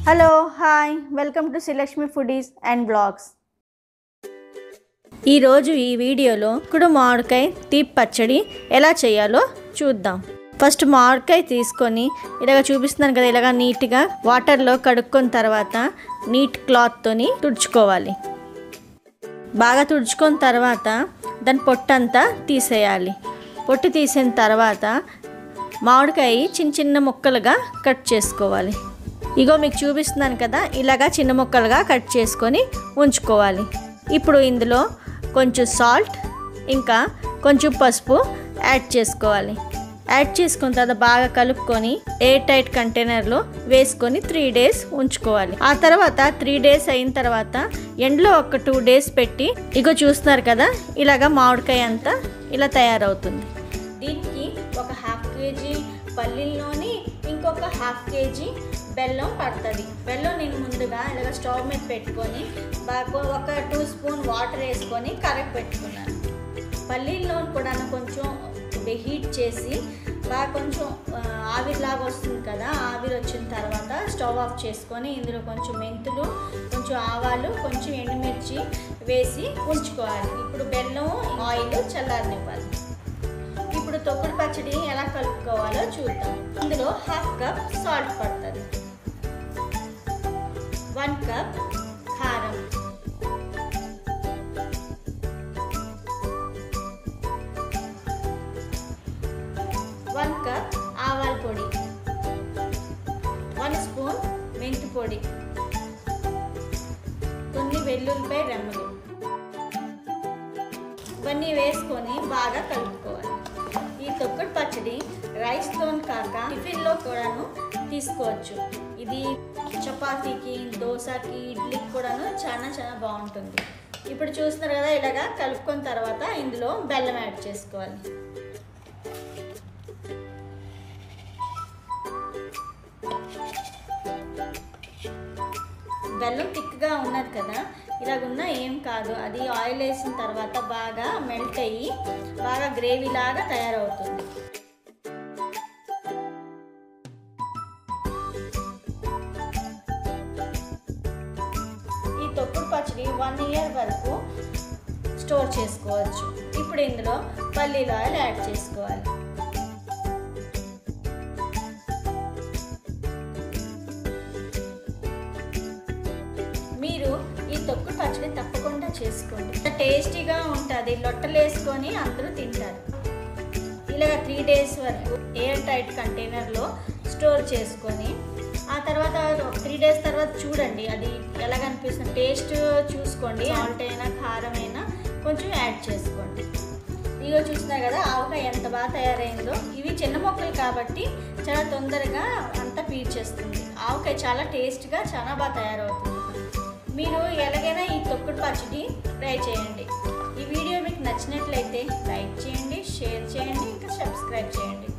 hello hi welcome to Srilakshmi foodies and blogs ఈరోజు ఈ వీడియోలో కుడు మామిడికాయ తీపి పచ్చడి ఎలా చేయాలో చూద్దాం ఫస్ట్ మామిడికాయ తీసుకొని ఇలాగ చూపిస్తున్నాను కదా ఇలాగ నీట్గా వాటర్లో కడుక్కొని తర్వాత నీట్ క్లాత్తోని తుడుచుకోవాలి బాగా తుడుచుకున్న తర్వాత దాని పొట్టంతా తీసేయాలి పొట్టు తీసిన తర్వాత మామిడికాయ చిన్న చిన్న ముక్కలుగా కట్ చేసుకోవాలి ఇగో మీకు చూపిస్తున్నాను కదా ఇలాగా చిన్న ముక్కలుగా కట్ చేసుకొని ఉంచుకోవాలి ఇప్పుడు ఇందులో కొంచెం సాల్ట్ ఇంకా కొంచెం పసుపు యాడ్ చేసుకోవాలి యాడ్ చేసుకున్న తర్వాత బాగా కలుపుకొని ఎయిర్ టైట్ కంటైనర్లో వేసుకొని త్రీ డేస్ ఉంచుకోవాలి ఆ తర్వాత త్రీ డేస్ అయిన తర్వాత ఎండలో ఒక టూ డేస్ పెట్టి ఇగో చూస్తున్నారు కదా ఇలాగా మామిడికాయ అంతా ఇలా తయారవుతుంది దీనికి ఒక హాఫ్ కేజీ పల్లీల్లోని ఇంకొక హాఫ్ కేజీ బెల్లం పడుతుంది బెల్లం నేను ముందుగా ఇలాగ స్టవ్ మీద పెట్టుకొని బాగా ఒక టూ స్పూన్ వాటర్ వేసుకొని కరెక్ట్ పెట్టుకున్నాను పల్లీల్లో కూడా కొంచెం హీట్ చేసి బాగా కొంచెం ఆ, ఆవిరిలాగా వస్తుంది కదా ఆవిరి వచ్చిన తర్వాత స్టవ్ ఆఫ్ చేసుకొని ఇందులో కొంచెం మెంతులు కొంచెం ఆవాలు కొంచెం ఎండుమిర్చి వేసి ఉంచుకోవాలి ఇప్పుడు బెల్లం ఆయిల్ చల్లారనివ్వాలి ఇప్పుడు తొక్కుడు పచ్చడి ఎలా కలుపుకోవాలో చూద్దాం ఇందులో హాఫ్ కప్ సాల్ట్ పడుతుంది వన్ కప్ కారం వన్ కప్ ఆవాల పొడి వన్ స్పూన్ మెంతి పొడి కొన్ని వెల్లుల్లిపాయ రెమ్మలు ఇవన్నీ వేసుకొని బాగా కలుపుకోవాలి ఈ తొక్కుడు పచ్చడి రైస్తో కాక టిఫిన్లో కూడాను తీసుకోవచ్చు ఇది చపాతీకి దోశకి ఇడ్లీకి కూడాను చాలా చాలా బాగుంటుంది ఇప్పుడు చూస్తున్నారు కదా ఇలాగా కలుపుకున్న తర్వాత ఇందులో బెల్లం యాడ్ చేసుకోవాలి బెల్లం థిక్గా ఉన్నది కదా ఇలాగున్నా ఏం కాదు అది ఆయిల్ వేసిన తర్వాత బాగా మెల్ట్ అయ్యి బాగా గ్రేవీ లాగా తయారవుతుంది ఈ తొక్కుడు పచ్చడి వన్ ఇయర్ వరకు స్టోర్ చేసుకోవచ్చు ఇప్పుడు ఇందులో పల్లీల ఆయిల్ యాడ్ చేసుకోవాలి మీరు ఈ తొక్కు పచ్చడి తప్పకుండా చేసుకోండి టేస్టీగా ఉంటుంది లొట్టలు వేసుకొని అందరూ తింటారు ఇలాగ త్రీ డేస్ వరకు ఎయిర్ టైట్ కంటైనర్లో స్టోర్ చేసుకొని ఆ తర్వాత త్రీ డేస్ తర్వాత చూడండి అది ఎలా కనిపిస్తుంది టేస్ట్ చూసుకోండి సాల్ట్ అయినా కారం అయినా కొంచెం యాడ్ చేసుకోండి ఇగో చూస్తున్నారు కదా ఆవకాయ ఎంత బాగా తయారైందో ఇవి చిన్న మొక్కలు కాబట్టి చాలా తొందరగా అంతా పీల్చేస్తుంది ఆవకాయ చాలా టేస్ట్గా చాలా బాగా తయారవుతుంది మీరు ఎలాగైనా ఈ తొక్కుడు పచ్చడి ట్రై చేయండి ఈ వీడియో మీకు నచ్చినట్లయితే లైక్ చేయండి షేర్ చేయండి ఇంకా సబ్స్క్రైబ్ చేయండి